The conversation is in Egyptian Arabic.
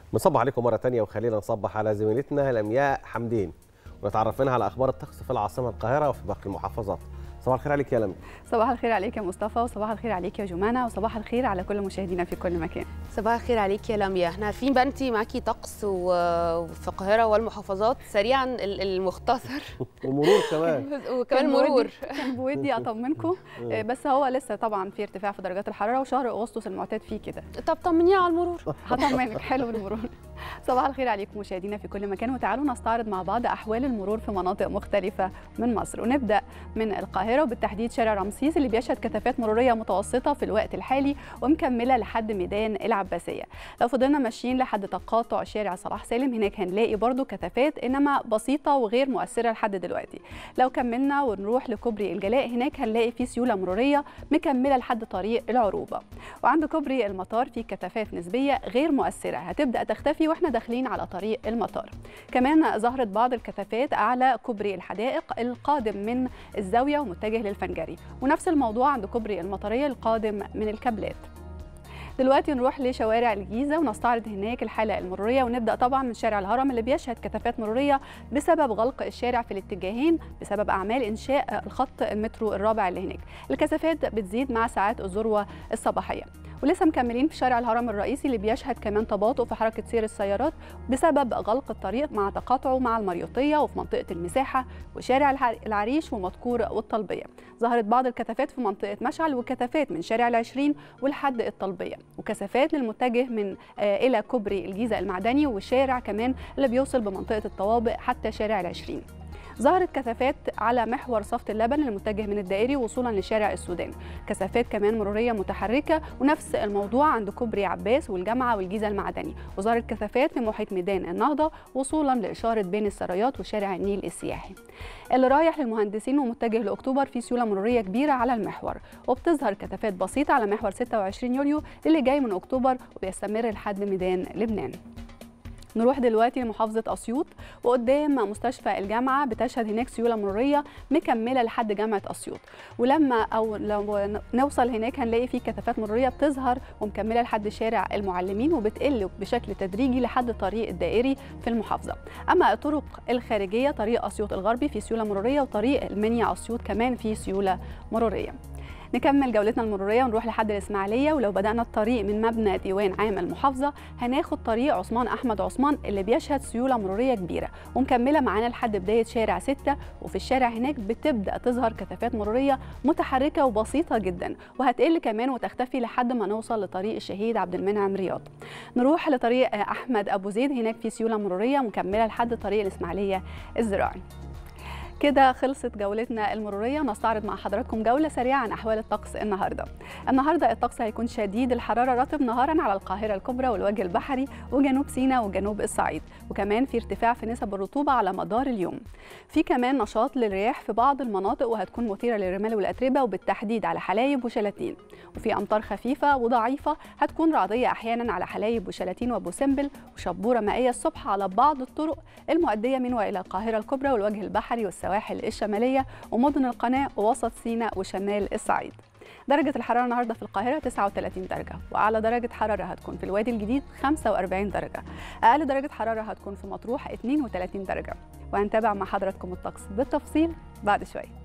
بنصبح عليكم مرة تانية وخلينا نصبح على زميلتنا لمياء حمدين ونتعرف منها على أخبار الطقس في العاصمة القاهرة وفي باقي المحافظات صباح الخير عليك يا لمياء صباح الخير عليك يا مصطفى وصباح الخير عليك يا جمانة وصباح الخير على كل مشاهدينا في كل مكان صباح الخير عليك يا لميا احنا عارفين بقى انت معاكي طقس وفي القاهره والمحافظات سريعا ال- المختصر ومرور كمان وكمان كان مرور بودي- كان بودي اطمنكم آه، بس هو لسه طبعا في ارتفاع في درجات الحراره وشهر اغسطس المعتاد فيه كده طب طمنينا على المرور هطمنك حلو المرور صباح الخير عليكم مشاهدينا في كل مكان وتعالوا نستعرض مع بعض احوال المرور في مناطق مختلفه من مصر ونبدا من القاهره وبالتحديد شارع رمسيس اللي بيشهد كثافات مروريه متوسطه في الوقت الحالي ومكمله لحد ميدان العباسيه لو فضلنا ماشيين لحد تقاطع شارع صلاح سالم هناك هنلاقي برضو كثافات انما بسيطه وغير مؤثره لحد دلوقتي لو كملنا ونروح لكوبري الجلاء هناك هنلاقي في سيوله مروريه مكمله لحد طريق العروبه وعند كوبري المطار في كثافات نسبيه غير مؤثره هتبدا تختفي واحنا داخلين على طريق المطار كمان ظهرت بعض الكثافات اعلى كوبري الحدائق القادم من الزاويه ومتجه للفنجري ونفس الموضوع عند كوبري المطريه القادم من الكابلات دلوقتي نروح لشوارع الجيزه ونستعرض هناك الحاله المروريه ونبدا طبعا من شارع الهرم اللي بيشهد كثافات مروريه بسبب غلق الشارع في الاتجاهين بسبب اعمال انشاء الخط المترو الرابع اللي هناك الكثافات بتزيد مع ساعات الذروه الصباحيه ولسه مكملين في شارع الهرم الرئيسي اللي بيشهد كمان تباطؤ في حركه سير السيارات بسبب غلق الطريق مع تقاطعه مع المريوطيه وفي منطقه المساحه وشارع الح- العريش ومذكور والطلبيه ظهرت بعض الكثافات في منطقه مشعل وكثافات من شارع العشرين ولحد الطلبيه وكثافات للمتجه من آه الى كوبري الجيزه المعدني والشارع كمان اللي بيوصل بمنطقه الطوابق حتى شارع العشرين ظهرت كثافات على محور صفت اللبن المتجه من الدائري وصولا لشارع السودان كثافات كمان مروريه متحركه ونفس الموضوع عند كوبري عباس والجامعه والجيزه المعدني وظهرت كثافات في محيط ميدان النهضه وصولا لاشاره بين السرايات وشارع النيل السياحي اللي رايح للمهندسين ومتجه لاكتوبر في سيوله مروريه كبيره على المحور وبتظهر كثافات بسيطه على محور 26 يوليو اللي جاي من اكتوبر وبيستمر لحد ميدان لبنان نروح دلوقتي لمحافظة أسيوط وقدام مستشفى الجامعة بتشهد هناك سيولة مرورية مكملة لحد جامعة أسيوط ولما أو لو نوصل هناك هنلاقي في كثافات مرورية بتظهر ومكملة لحد شارع المعلمين وبتقل بشكل تدريجي لحد الطريق الدائري في المحافظة أما الطرق الخارجية طريق أسيوط الغربي في سيولة مرورية وطريق المنيا أسيوط كمان في سيولة مرورية نكمل جولتنا المروريه ونروح لحد الاسماعيليه ولو بدانا الطريق من مبنى ديوان عام المحافظه هناخد طريق عثمان احمد عثمان اللي بيشهد سيوله مروريه كبيره ومكمله معانا لحد بدايه شارع 6 وفي الشارع هناك بتبدا تظهر كثافات مروريه متحركه وبسيطه جدا وهتقل كمان وتختفي لحد ما نوصل لطريق الشهيد عبد المنعم رياض نروح لطريق احمد ابو زيد هناك في سيوله مروريه مكمله لحد طريق الاسماعيليه الزراعي كده خلصت جولتنا المرورية نستعرض مع حضراتكم جولة سريعة عن أحوال الطقس النهاردة النهاردة الطقس هيكون شديد الحرارة رطب نهارا على القاهرة الكبرى والوجه البحري وجنوب سيناء وجنوب الصعيد وكمان في ارتفاع في نسب الرطوبة على مدار اليوم في كمان نشاط للرياح في بعض المناطق وهتكون مثيرة للرمال والأتربة وبالتحديد على حلايب وشلاتين وفي أمطار خفيفة وضعيفة هتكون رعدية أحيانا على حلايب وشلاتين وبوسمبل وشبورة مائية الصبح على بعض الطرق المؤدية من وإلى القاهرة الكبرى والوجه البحري والسواحل الشمالية ومدن القناة ووسط سيناء وشمال الصعيد درجة الحرارة النهاردة في القاهرة 39 درجة وأعلى درجة حرارة هتكون في الوادي الجديد 45 درجة أقل درجة حرارة هتكون في مطروح 32 درجة وهنتابع مع حضراتكم الطقس بالتفصيل بعد شوية